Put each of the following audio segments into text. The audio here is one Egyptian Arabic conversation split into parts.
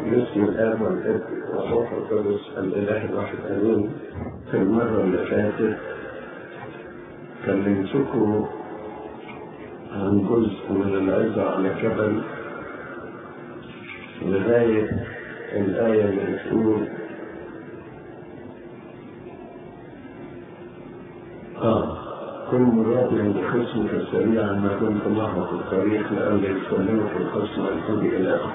باسم الآب والابن والروح القدس الإله الواحد آمين في المرة اللي فاتت كلمتكم عن جزء من العظة على جبل لغاية الآية اللي بتقول آه كل مراد بخصمك سريعا ما كنت معه في الطريق لأن يسلمك الخصم الحب إلى آخره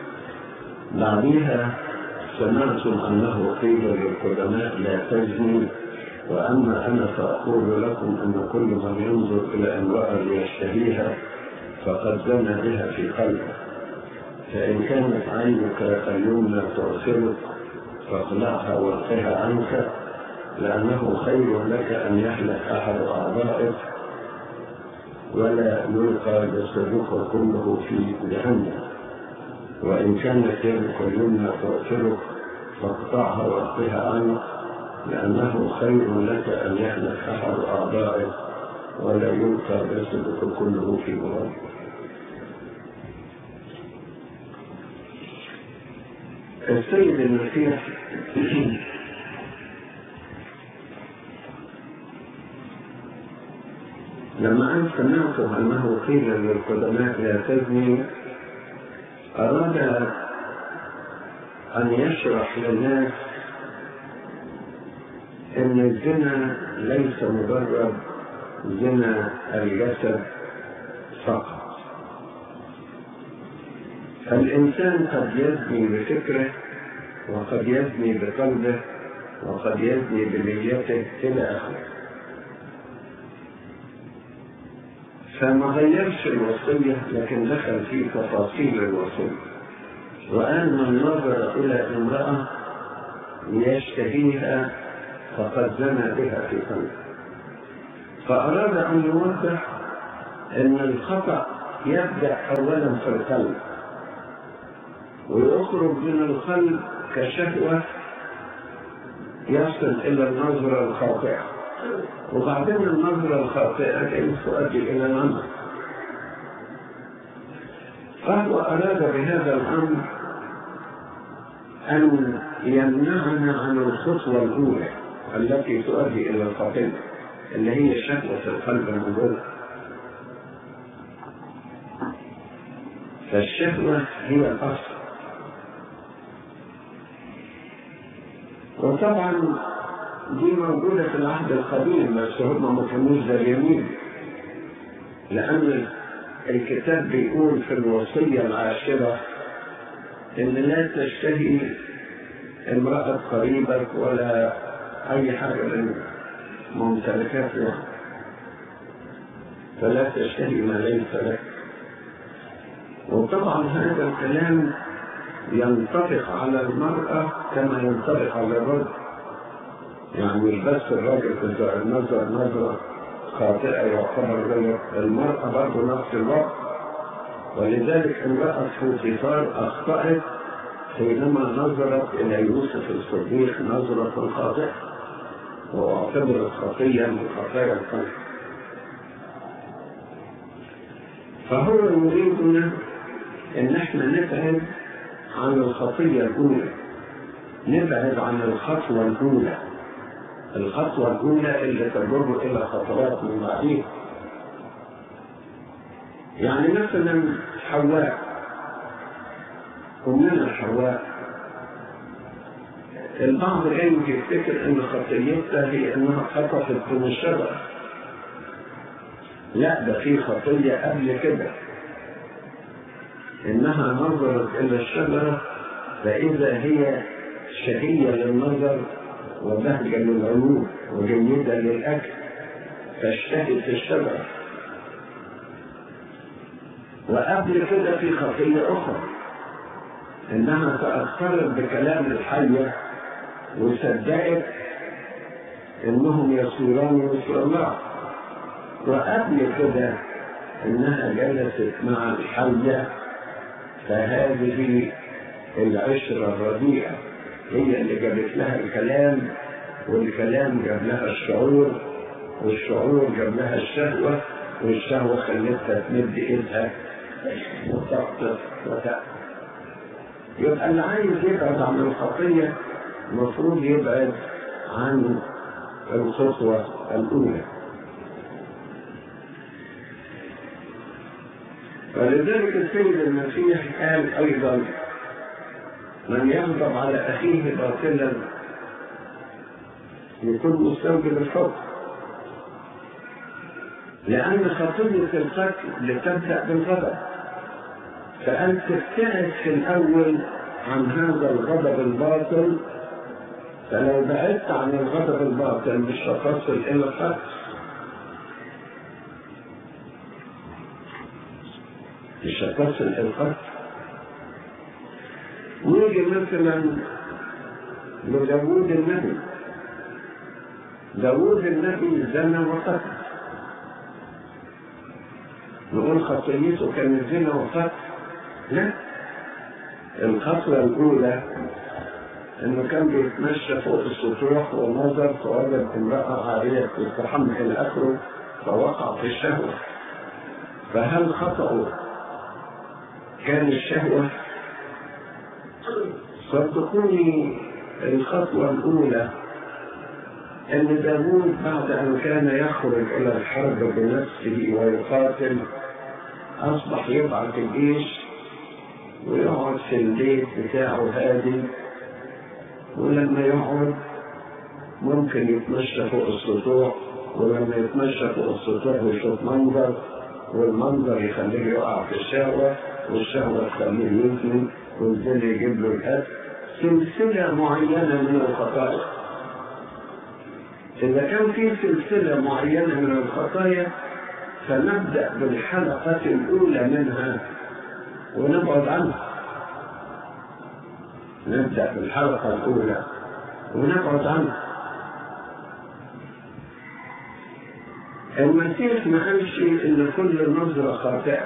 بعدها سمعتم أنه قيل للقدماء لا تزني وأما أنا فأقول لكم أن كل من ينظر إلى امرأة ليشتهيها فقد زنى بها في قلبه فإن كانت عينك اليمنى تعثرك فاخلعها والقها عنك لأنه خير لك أن يحلق أحد أعضائك ولا يلقى جسدك كله في جهنم وإن كانت يدك اليمنى تؤثرك فاقطعها والقها عنك لأنه خير لك أن يحلق أحد أعضائك ولا يلقى جسدك كله في جهنم السيد المسيح لما أن سمعت أنه قيل للقدماء لا تزني أراد أن يشرح للناس أن الزنا ليس مجرد زنا الجسد فقط الإنسان قد يزني بفكره وقد يزني بقلبه وقد يزني بنيته إلى آخره فما غيرش الوصية لكن دخل في تفاصيل الوصية وقال من نظر إلى امرأة يشتهيها فقد زنى بها في قلبه فأراد أن يوضح أن الخطأ يبدأ أولا في القلب ويخرج من القلب كشهوة يصل إلى النظرة الخاطئة وبعدين النظرة الخاطئة كيف تؤدي إلى العمل فهو أراد بهذا الأمر أن يمنعنا عن الخطوة الأولى التي تؤدي إلى الخطيئة اللي هي شهوة القلب الموجودة فالشهوة هي الأصل وطبعا دي موجودة في العهد القديم بس هم ما كانوش زي اليمين لأن الكتاب بيقول في الوصية العاشرة إن لا تشتهي امرأة قريبك ولا أي حاجة من ممتلكاتها فلا تشتهي ما ليس لك وطبعا هذا الكلام ينطبق على المرأة كما ينطبق على الرجل يعني مش بس الراجل إذا النظر نظرة خاطئة يعتبر غير المرأة برضه نفس الوقت ولذلك امرأة فوتيفار أخطأت حينما نظرت إلى يوسف الصديق نظرة خاطئة واعتبرت خطية من خطايا القلب فهو يريدنا ان احنا نبعد عن الخطية الأولى نبعد عن الخطوة الأولى الخطوة الأولى اللي تجر إلى خطوات من بعدين يعني مثلا حواء أمنا حواء البعض العلم يفتكر ان خطيتها هي انها خطفت من الشجر لا ده في خطية قبل كده انها نظرت الى الشجرة فاذا هي شهية للنظر وبهجة للعيون وجيدة للاكل فاشتهت الشجرة وقبل كده في خطية اخرى انها تأثرت بكلام الحية وصدقت انهم يصيران مثل الله وقبل كده انها جلست مع الحية فهذه العشرة الرديئة هي اللي جابت لها الكلام والكلام جاب لها الشعور والشعور جاب لها الشهوة والشهوة خلتها تمد ايدها وتقطف وتأكل يبقى اللي عايز يبعد عن الخطية المفروض يبعد عن الخطوة الأولى ولذلك السيد المسيح قال أيضا من يغضب على أخيه باطلا يكون مستوجب الحكم لأن خطية القتل لتبدأ بالغضب فأنت تبتعد في الأول عن هذا الغضب الباطل فلو بعدت عن الغضب الباطل مش هتصل إلى القتل مش هتصل إلى القتل نيجي مثلا لداوود النبي داوود النبي زنى وقتل نقول خطيته كان الزنا وقتل لا الخطوة الأولى إنه كان بيتمشى فوق السطوح ونظر فوجد امرأة عارية تستحمل إلى آخره فوقع في الشهوة فهل خطأه كان الشهوة؟ صدقوني الخطوة الأولى أن داوود بعد أن كان يخرج إلى الحرب بنفسه ويقاتل أصبح يبعث الجيش ويقعد في البيت بتاعه هادي ولما يقعد ممكن يتمشى فوق السطوح ولما يتمشى فوق السطوح يشوف منظر والمنظر يخليه يقع في الشهوة والشهوة تخليه يزني والزنا يجيب له الأكل سلسلة معينة من الخطايا إذا كان في سلسلة معينة من الخطايا فنبدأ بالحلقة الأولى منها ونبعد عنها نبدأ بالحلقة الأولى ونبعد عنها المسيح ما قالش إن كل نظرة خاطئة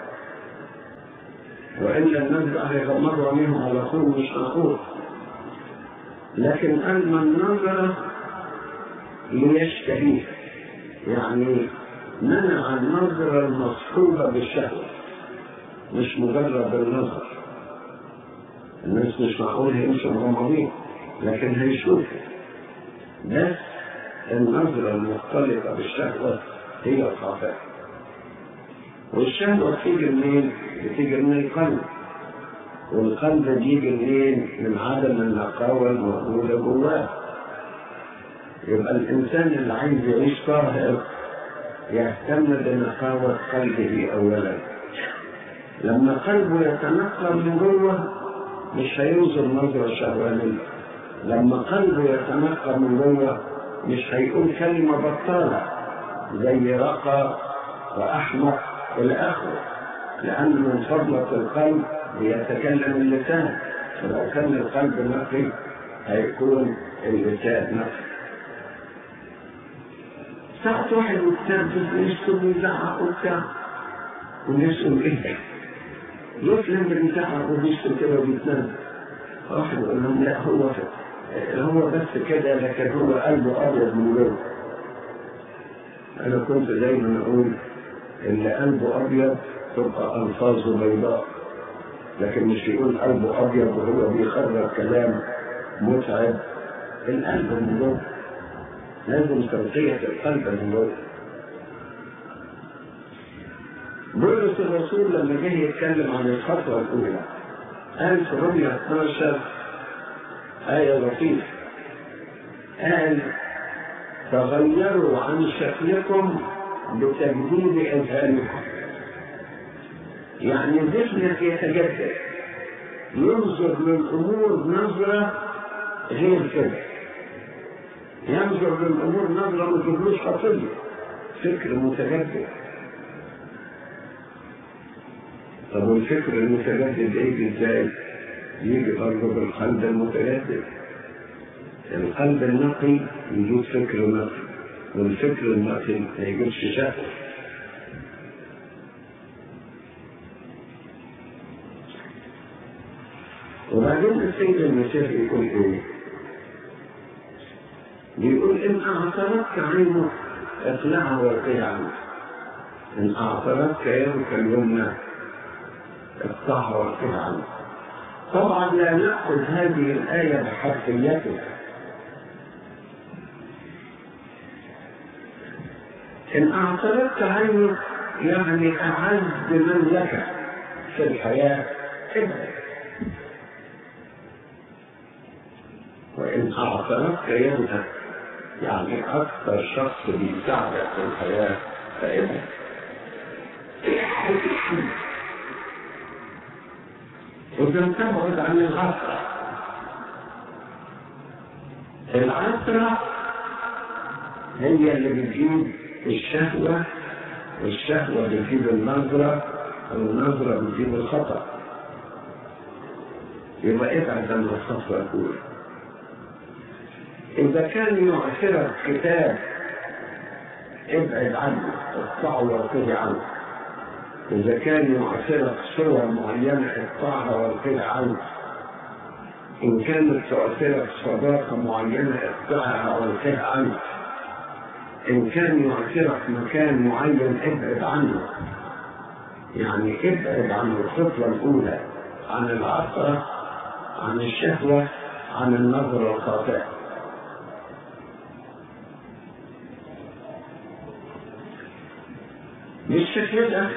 وإلا النظرة هيغمروا عليهم على طول مش معقول لكن قال من نظر ليشتهيه يعني منع النظرة المصحوبة بالشهوة مش مجرد النظر الناس مش معقول هيمشوا مغمضين لكن هيشوفوا بس النظرة المختلطة بالشهوة هي الخاطئة والشهوة بتيجي منين؟ بتيجي من القلب والقلب بيجي منين؟ من عدم النقاوة الموجودة جواه يبقى الإنسان اللي عايز يعيش طاهر يهتم بنقاوة قلبه أولا لما قلبه يتنقى من جوه مش هينظر نظرة شهوانية لما قلبه يتنقى من جوه مش هيقول كلمة بطالة زي رقى وأحمق إلى آخره لأن من فضلة القلب بيتكلم اللسان فلو كان القلب نقي هيكون اللسان نقي ساعة واحد متنرفز ويشتم ويزعق وبتاع ونسأل ايه؟ يسلم بيزعق وبيشتم كده وبيتنرفز واحد يقول لهم لا هو هو بس كده لكن هو قلبه ابيض من جوه انا كنت دايما اقول اللي قلبه ابيض تبقى الفاظه بيضاء لكن مش يقول قلبه ابيض وهو بيخرج كلام متعب القلب من جوه لازم تنقية القلب من جوه بولس الرسول لما جه يتكلم عن الخطوة الأولى قال في رمية 12 آية لطيفة قال تغيروا عن شكلكم بتجديد أذهانكم يعني ذهنك يتجدد ينظر للأمور نظرة غير كده ينظر للأمور نظرة ما تجيبلوش خطية فكر متجدد طب والفكر المتجدد يجي ازاي؟ يجي برضه بالقلب المتجدد القلب النقي يجيب فكر نقي والفكر النقي ما يجيبش شهوة وبعدين السيد المسيح يقول ايه؟ بيقول ان اعترضك عينك اقلعها والقيها عنك ان اعترضك يدك اليمنى اقطعها والقيها عنك طبعا لا نأخذ هذه الآية بحرفيتها إن أعترضت عنه يعني أعز من لك في الحياة ابعد وإن أعترضت يدك يعني أكثر شخص بيساعدك في الحياة فابعد إذا تبعد عن العثرة العثرة هي اللي بتجيب الشهوة والشهوة بتجيب النظرة والنظرة بتجيب الخطأ يبقى ابعد عن الخطوة الأولى إذا كان يعثرك كتاب ابعد عنه اقطعه وارتدي عنه إذا كان يعثرك صور معينة اقطعها وارتدي عنه إن كانت تؤثرك صداقة معينة اقطعها وارتدي عنه إن كان يعثرك مكان معين ابعد عنه يعني ابعد عن الخطوة الأولى عن العثرة عن الشهوة عن النظرة الخاطئة بالشكل ده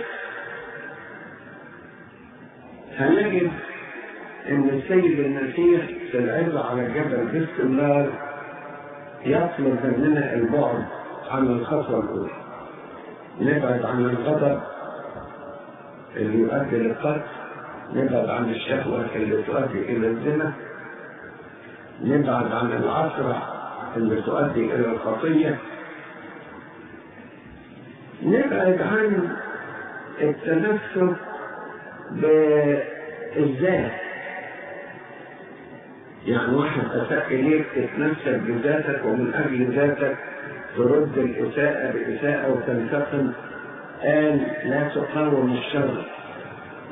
هنجد ان السيد المسيح في العزة على جبل باستمرار يطلب مننا البعد عن الخطوة الأولى نبعد عن الغضب اللي يؤدي للقتل نبعد عن الشهوة اللي تؤدي إلى الزنا نبعد عن العثرة اللي تؤدي إلى الخطية نبعد عن التنفس بالذات يعني واحد أساء إليك تتنفس بذاتك ومن أجل ذاتك ترد الإساءة بإساءة وتنتقم قال لا تقاوم الشر